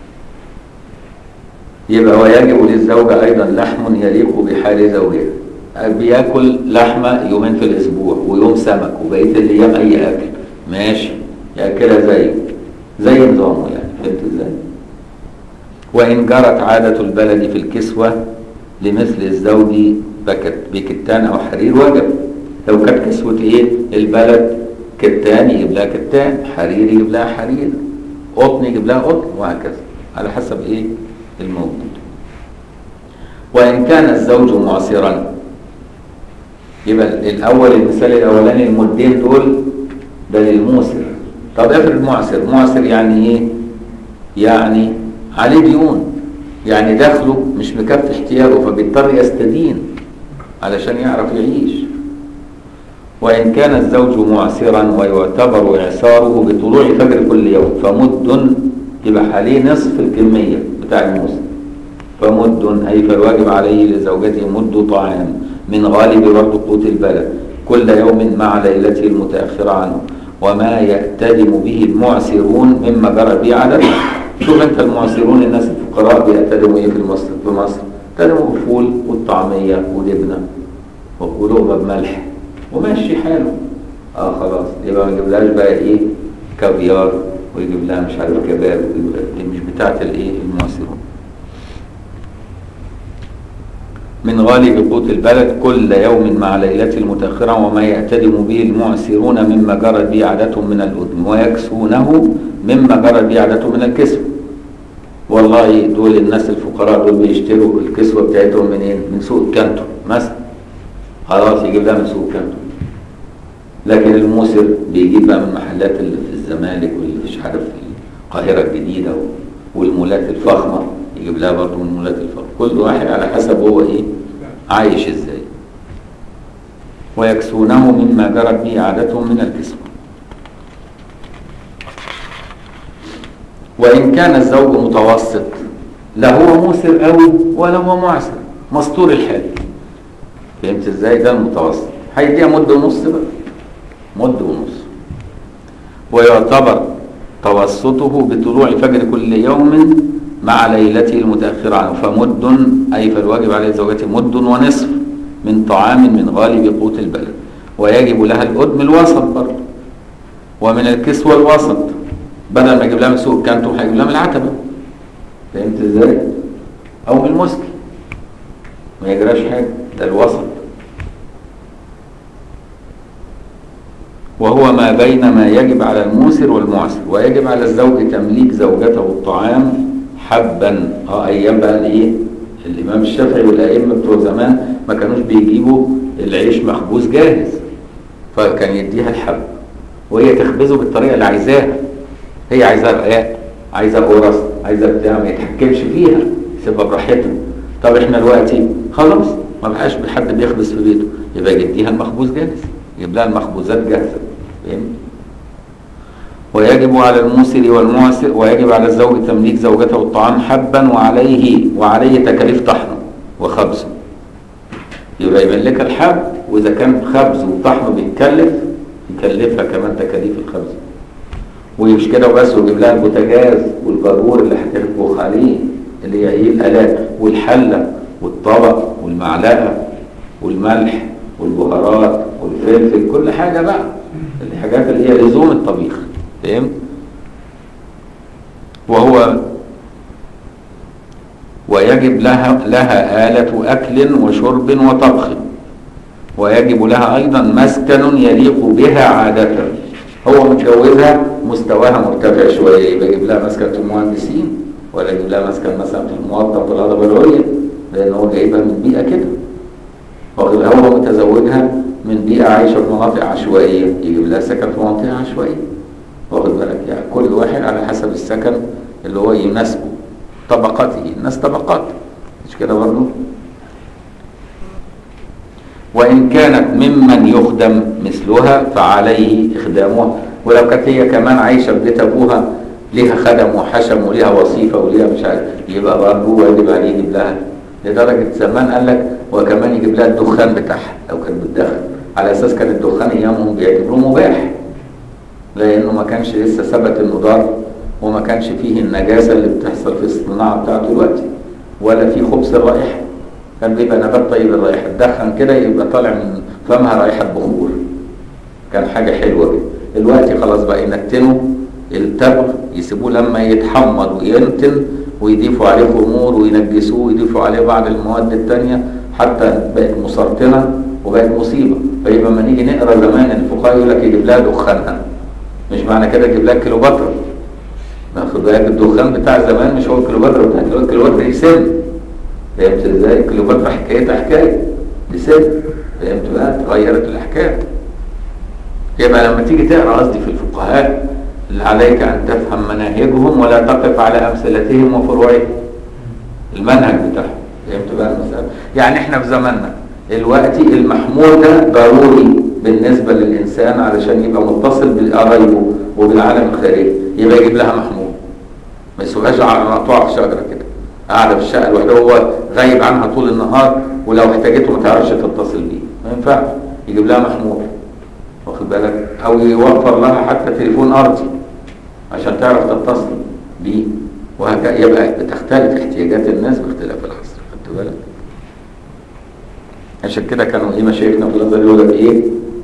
S1: يبقى ويجب للزوجة ايضا لحم يليق بحال زوجها بياكل لحمة يومين في الاسبوع ويوم سمك وبقية الايام اي اكل ماشي ياكلها زيه زي نظامه يعني فهمت ازاي وان جرت عادة البلد في الكسوة لمثل الزوج بكت بكتان او حرير وجب لو كانت كسوة ايه البلد كتان يجيب لها كتان حرير يجيب لها حرير قطن يجيب لها قطن وهكذا على حسب ايه الموجود وان كان الزوج معسرا يبقى الاول المثال الاولاني المدين دول ده للموسر طب افرض معسر معسر يعني ايه يعني عليه ديون يعني دخله مش مكفي احتياجه فبيضطر يستدين علشان يعرف يعيش وإن كان الزوج معسرا ويعتبر إعساره بطلوع فجر كل يوم فمد يبقى عليه نصف الكمية بتاع الموسم فمد أي فالواجب عليه لزوجته مد طعام من غالب برض قوت البلد كل يوم مع ليلته المتأخرة عنه وما يأتدم به المعسرون مما جرى به عدد شوف انت المعسرون الناس الفقراء بيأتدموا ايه في مصر في مصر يأتدموا بالفول والطعمية وجبنة ولقمة بملح وماشي حاله اه خلاص يبقى ما يجيبلهاش بقى ايه كافيار ويجيب لها مش عارف كباب ويجيب لها دي مش بتاعت الايه المعسرون من غالب قوت البلد كل يوم مع ليلته المتأخرة وما يأتدم به المعسرون مما جرت به عادتهم من الأدم ويكسونه مما جرت به عادتهم من الكسوة والله دول الناس الفقراء دول بيشتروا الكسوة بتاعتهم منين؟ من سوق الكانتو مثلا خلاص يجيب لها من سوق الكانتو لكن الموسر بيجيب بقى من المحلات اللي في الزمالك واللي مش عارف في القاهرة الجديدة والمولات الفخمة يجيب لها برضه من المولات الفخمة كل واحد على حسب هو ايه عايش ازاي ويكسونه مما جرت به عادتهم من الكسوة وإن كان الزوج متوسط لا هو موسر قوي ولا هو معسر مستور الحال فهمت ازاي ده المتوسط هيديها مد ونص بقى مد ونص ويعتبر توسطه بطلوع فجر كل يوم مع ليلته المتأخرة عنه فمد أي فالواجب عليه زوجته مد ونصف من طعام من غالب قوت البلد ويجب لها الأدم الوسط برضه ومن الكسوة الوسط بدل ما يجيب لها من سوق الكانتو هيجيب لها من العتبة فهمت ازاي؟ أو من المسكي ما يجراش حاجة ده الوسط وهو ما بين ما يجب على الموسر والمعسر ويجب على الزوج تمليك زوجته الطعام حبا اه ايام بقى الايه الامام الشافعي والائمه بتوع زمان ما كانوش بيجيبوا العيش مخبوز جاهز فكان يديها الحب وهي تخبزه بالطريقه اللي عايزاها هي عايزاه رقاق عايزه قرص عايزه بتاع ما يتحكمش فيها يسيبها براحتها طب احنا دلوقتي خلاص ما بقاش حد بيخبز في بيته يبقى يديها المخبوز جاهز يجيب لها المخبوزات جاهزه فاهم ويجب على الموسر والمعسر ويجب على الزوج تمليك زوجته الطعام حبا وعليه وعليه تكاليف طحنه وخبزه يبقى يملكها الحب واذا كان خبز وطحنه بيتكلف يكلفها كمان تكاليف الخبز ومش كده وبس ويجيب لها البوتاجاز والبابور اللي هتطبخ عليه اللي هي ايه الالات والحله والطبق والمعلقه والملح والبهارات والفلفل كل حاجه بقى الحاجات اللي هي لزوم الطبيخ فهمت وهو ويجب لها لها آلة أكل وشرب وطبخ ويجب لها أيضا مسكن يليق بها عادة هو متجوزها مستواها مرتفع شوية يبقى يجيب لها مسكن في المهندسين ولا يجيب لها مسكن مثلا في الموظف في الهضبة العليا لأن هو جايبها من بيئة كده واخد- هو متزوجها من بيئة عايشة في مناطق عشوائية يجيب لها سكن في منطقة عشوائية واخد بالك يعني كل واحد على حسب السكن اللي هو يناسبه طبقاته الناس طبقات مش كده برضه وإن كانت ممن يخدم مثلها فعليه إخدامها ولو كانت هي كمان عايشة في بيت أبوها ليها خدم وحشم وليها وظيفة وليها مش عارف يبقى برضه واجب عليه يجيب لها لدرجة زمان قال لك وكمان يجيب لها الدخان بتاعها لو كانت بتدخن على أساس كان الدخان أيامهم بيعتبروه مباح لأنه ما كانش لسه ثبت إنه ضار وما كانش فيه النجاسة اللي بتحصل في الصناعة بتاعته دلوقتي ولا فيه خبث الرائحة كان بيبقى نبات طيب الرائحة تدخن كده يبقى طالع من فمها رائحة بخور كان حاجة حلوة كده دلوقتي خلاص بقى ينتنوا التبغ يسيبوه لما يتحمر وينتن ويضيفوا عليه خمور وينجسوه ويضيفوا عليه بعض المواد التانية حتى بقت مسرطنة وبقت مصيبة فيبقى لما نيجي نقرا زمان الفقهاء يقول لك يجيب لها دخانها مش معنى كده يجيب لها كيلوباترا ناخد بالك الدخان بتاع زمان مش هو الكيلوباترا بتاع دلوقتي الكيلوباترا يسم فهمت ازاي؟ الكيلوباترا حكايتها حكايه يسم فهمت بقى؟ اتغيرت الحكايه يبقى لما تيجي تقرا قصدي في الفقهاء اللي عليك ان تفهم مناهجهم ولا تقف على امثلتهم وفروعهم المنهج بتاعهم فهمت بقى المسألة يعني احنا في زماننا دلوقتي المحمول ده ضروري بالنسبة للإنسان علشان يبقى متصل بقرايبه وبالعالم الخارجي يبقى يجيب لها محمول ما يسيبهاش على مقطوعة في شجرة كده قاعدة في الشقة لوحدها وهو غايب عنها طول النهار ولو احتاجته ما تعرفش تتصل بيه ما ينفعش يجيب لها محمول واخد بالك أو يوفر لها حتى تليفون أرضي عشان تعرف تتصل بيه وهكذا يبقى بتختلف احتياجات الناس باختلاف العصر خدت بالك عشان كده كانوا ايه مشايخنا في الازهر يقول لك ايه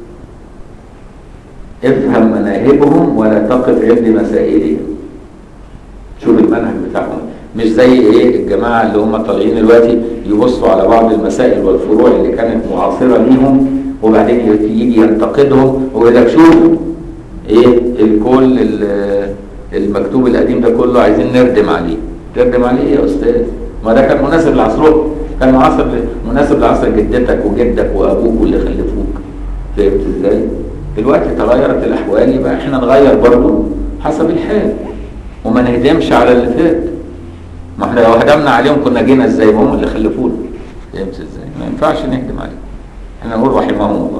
S1: افهم مناهجهم ولا تقف عند مسائلهم شوف المنهج بتاعهم مش زي ايه الجماعه اللي هم طالعين دلوقتي يبصوا على بعض المسائل والفروع اللي كانت معاصره ليهم وبعدين يجي ينتقدهم ويقول لك شوفوا ايه الكل ال- المكتوب القديم ده كله عايزين نردم عليه تردم عليه ايه يا استاذ ما ده كان مناسب لعصرهم كان معاصر مناسب لعصر جدتك وجدك وابوك واللي خلفوك فهمت ازاي دلوقتي تغيرت الاحوال يبقى احنا نغير برضه حسب الحال وما نهدمش على اللي فات ما احنا لو هدمنا عليهم كنا جينا ازاي ما هم اللي خلفونا فهمت ازاي ما ينفعش نهدم عليهم احنا نقول رحمهم الله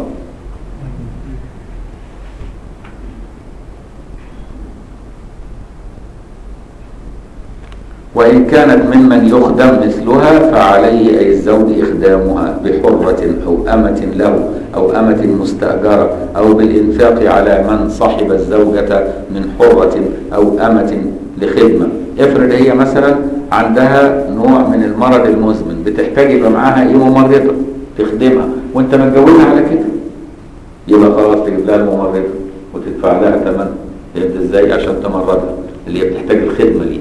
S1: وإن كانت ممن يخدم مثلها فعليه أي الزوج إخدامها بحرة أو أمة له أو أمة مستأجرة أو بالإنفاق على من صحب الزوجة من حرة أو أمة لخدمة افرض هي مثلا عندها نوع من المرض المزمن بتحتاج يبقى معاها ايه ممرضة تخدمها وانت متجوزها على كده يبقى خلاص تجيب لها الممرضة وتدفع لها ثمن فهمت ازاي عشان تمرضها اللي هي بتحتاج الخدمة ليه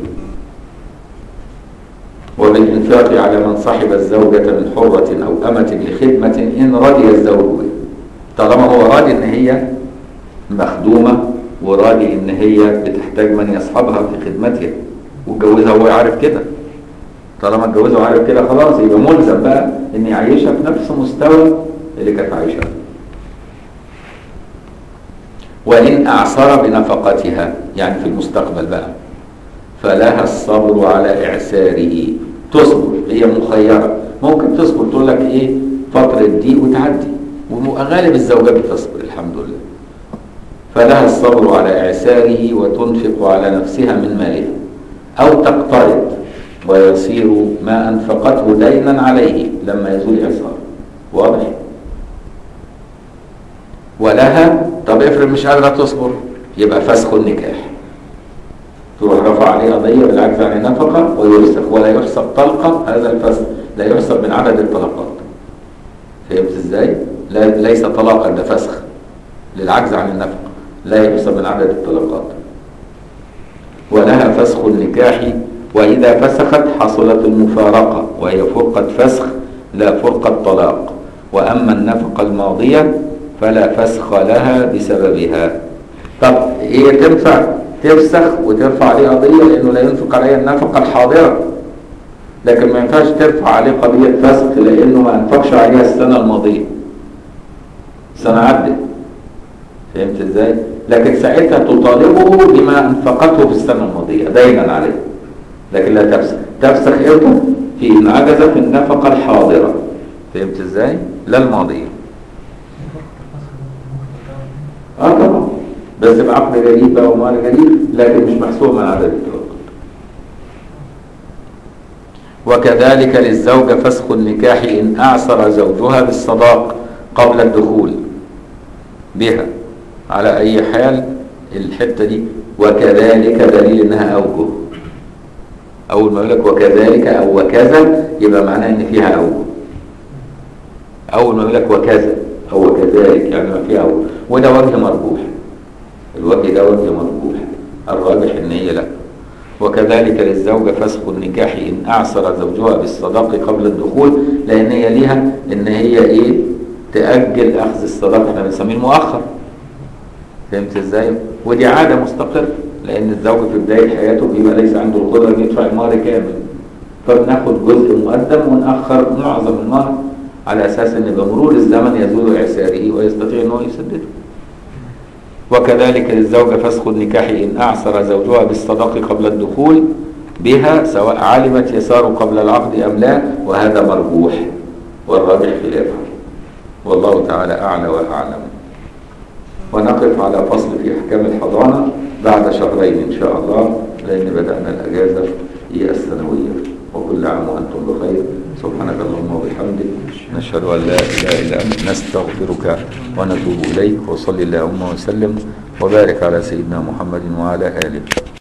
S1: وبالإنفاق على من صاحب الزوجة من حرة أو أمة لخدمة إن رضي الزوج به طالما هو راضي إن هي مخدومة وراضي إن هي بتحتاج من يصحبها في خدمتها واتجوزها وهو عارف كده طالما اتجوزها وعارف كده خلاص يبقى ملزم بقى إن يعيشها في نفس مستوى اللي كانت عايشة وإن أعصر بنفقتها يعني في المستقبل بقى فلها الصبر على إعساره تصبر هي مخيرة ممكن تصبر تقول لك إيه فترة ضيق وتعدي وغالب الزوجات بتصبر الحمد لله فلها الصبر على إعساره وتنفق على نفسها من مالها أو تقترض ويصير ما أنفقته دينا عليه لما يزول إعساره واضح ولها طب افرض مش قادرة تصبر يبقى فسخ النكاح تروح رفع عليه قضية بالعجز عن النفقة ويفسخ ولا يحسب طلقة هذا الفسخ لا يحسب من عدد الطلقات فهمت ازاي؟ لا ليس طلاقا ده فسخ للعجز عن النفقة لا يحسب من عدد الطلقات ولها فسخ النكاح وإذا فسخت حصلت المفارقة وهي فرقة فسخ لا فرقة طلاق وأما النفقة الماضية فلا فسخ لها بسببها طب هي تنفع تفسخ وترفع عليه قضية لأنه لا ينفق عليها النفقة الحاضرة لكن ما ينفعش ترفع عليه قضية فسخ لأنه ما أنفقش عليها السنة الماضية سنة عدت فهمت ازاي؟ لكن ساعتها تطالبه بما أنفقته في السنة الماضية دينا عليه لكن لا تفسخ تفسخ امتى؟ في إن عجز في النفقة الحاضرة فهمت ازاي؟ لا الماضية اه طبعا بس بعقد جديد بقى ومال جديد لكن مش محسوب من عدد الطلاق وكذلك للزوجة فسخ النكاح إن أعسر زوجها بالصداق قبل الدخول بها على أي حال الحتة دي وكذلك دليل إنها أوجه أول ما يقول لك وكذلك أو وكذا يبقى معناه إن فيها أوجه أول ما يقول لك وكذا أو وكذلك يعني ما فيها أوجه وده وجه مرجوح الوجه ده وجه مرجوح الراجح إن هي لا وكذلك للزوجة فسخ النكاح إن أعسر زوجها بالصداق قبل الدخول لأن هي ليها إن هي إيه تأجل أخذ الصداق احنا بنسميه المؤخر فهمت إزاي؟ ودي عادة مستقرة لأن الزوج في بداية حياته بيبقى ليس عنده القدرة إنه يدفع المهر كامل فبناخد جزء مقدم ونأخر معظم المهر على أساس إن بمرور الزمن يزول إعساره ويستطيع إنه يسدده وكذلك للزوجة فسخ النكاح إن أعسر زوجها بالصداق قبل الدخول بها سواء علمت يسار قبل العقد أم لا وهذا مرجوح والراجح خلافه والله تعالى أعلى وأعلم ونقف على فصل في أحكام الحضانة بعد شهرين إن شاء الله لأن بدأنا الأجازة هي السنوية وكل عام وأنتم بخير سبحانك اللهم وبحمدك نشهد أن لا إله إلا أنت نستغفرك ونتوب إليك وصلي اللهم وسلم وبارك على سيدنا محمد وعلى آله